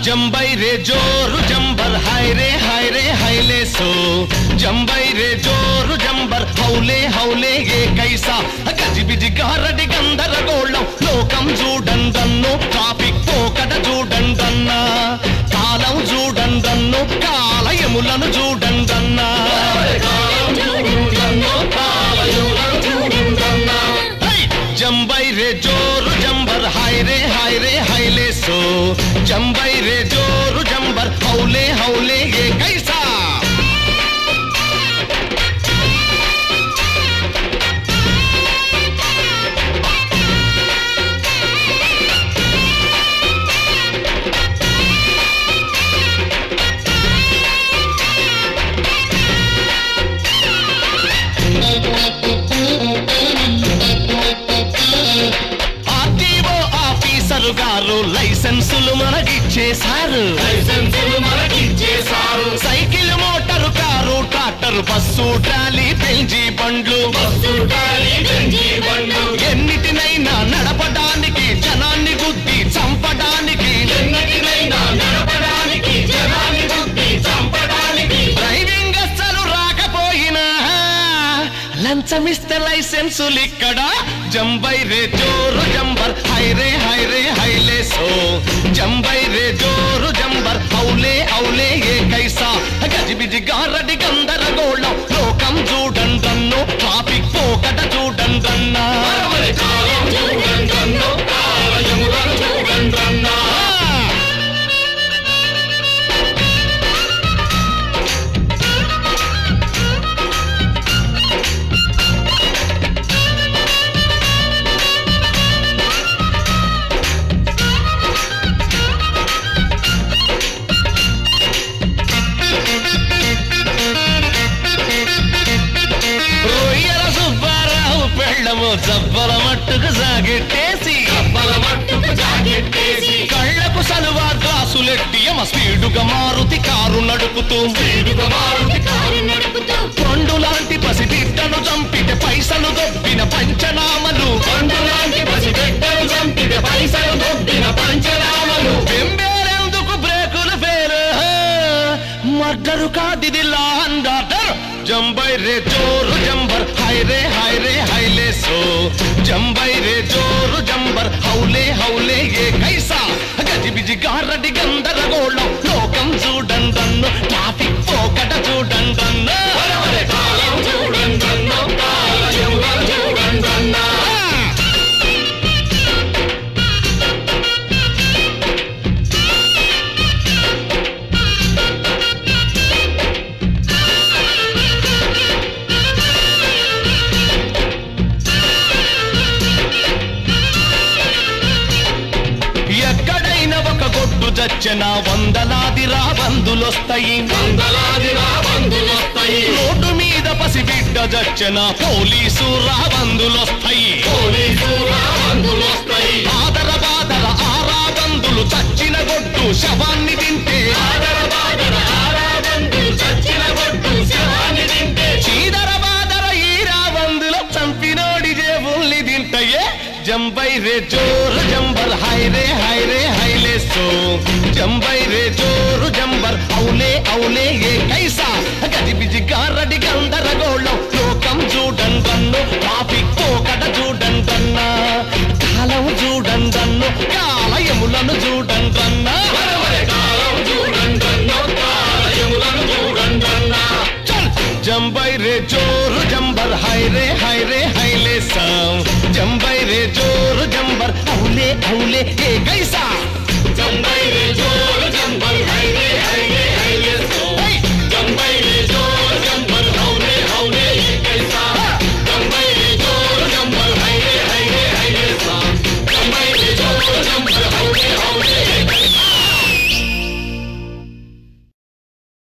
जम्बई रे जोर जंबर हाय रे हाय रे हायले సో జంబై రే జోరు జంబర్ హౌలే హౌలే ఏ కైసా గజిబిజి గారడి గందరగోళం లోకం చూడండన్ను ట్రాఫిక్ పోకడ చూడండన్నా కాలం చూడండన్ను కాలయములను చూడండన్నా హై! జంబై రే జోరు జంబర్ హాయ్ రే హాయ్ రే హైలే సో జంబై రే జోరు జంబర్ హౌలే హౌలే ఏ కైసా ఆర్టీఓ ఆఫీసరు గారు లైసెన్సులు మనకిచ్చేశారు లైసెన్సులు మనకిచ్చేశారు cycle motor car tractor bus trolley బెంజీ బండ్లు బస్సు టాలీ గంజి బండ్లు ఎన్నిటినైనా నడపడానికి జనాన్ని గుద్ది చంపడానికి ఎన్నటినైనా నడపడానికి జనాన్ని బుద్ధి చంపడానికి డ్రైవింగ్ అస్సలు రాకపోయినా లంచమిస్తే లైసెన్సులు ఇక్కడ జంబై రే జోరు జంబర్ హై రే హై రే హైలే సో జంబై రే జోరు జంబర్ హౌలే హౌలే ఏ కైసా గజిబిజి గారడి గందరగోళం లోకం చూడండన్ను ట్రాఫిక్ పోకట చూడండన్నా మరి కాలం చూడండన్నో కాలయములను చూడండన్నా రొయ్యల సుబ్బారావు పెళ్ళము జబ్బల మట్టుకు సాగెట్టేసి కప్పల మట్టుకు జాకెట్టేసి కళ్ళకు సలువా గ్లాసులెట్టి యమ స్పీడుగా మారుతి కారు నడుపుతూ స్పీడుగా మారుతి కారు నడుపుతూ పండు లాంటి పసిబిడ్డను చంపితే పైసలు దొబ్బిన పంచనామలు పండులాంటి పసిబిడ్డలు చంపిన పైసలు దొబ్బిన పంచనామలు బెంబేరెందుకు బ్రేకులు ఫేరు మర్డరు కాదిది లాండాటర్ జంబై రే జోరు జంబర్ హై రే హై రే హైలే సో జంబై రే జోరు జంబర్ హౌలే హౌలే ఏ కైసా గజిబిజి గారడి గందరగోళం లోకం చూడండన్ను ట్రాఫిక్ పోకట చూడండన్ను మరి కాలం చూడండన్నో కాలయములను చూడండన్నా ఎక్కడైనా ఒక గొడ్డు చచ్చిన వందలాది రాబందులొస్తాయి వందలాది రాబందులొస్తాయి రోడ్డు మీద పసిబిడ్డ చచ్చిన పోలీసు రాబందులొస్తాయి పోలీసు రాబందులొస్తాయి ఆదర బాదర ఆ రాబందులు చచ్చిన గొడ్డు శవాన్ని తింటే ఆదర బాదర ఆరాబందులు చచ్చిన గొడ్డు శవాన్ని తింటే చీదర బాదర ఈ రాబందుల చంపినోడి జేబుల్ని తింటయే జంబై రే జోరు జంబర్ హై రే హై రే హైలే సో జంబై రే జోరు జంబర్ ఔలే ఔలే ఏ కైసా గజిబిజి గారడి గందరగోళం లోకం చూడండన్ను ట్రాఫిక్ పోకట చూడండన్నా కాలం చూడండన్ను కాలయములను చూడండన్నా మరి కాలం చూడండన్నో కాలయములను చూడండన్నా चल जंबई रे जोर जंबर हाय रे हाय रे हायले सा जंबई रे जोर जंबर औले औले ए कैसा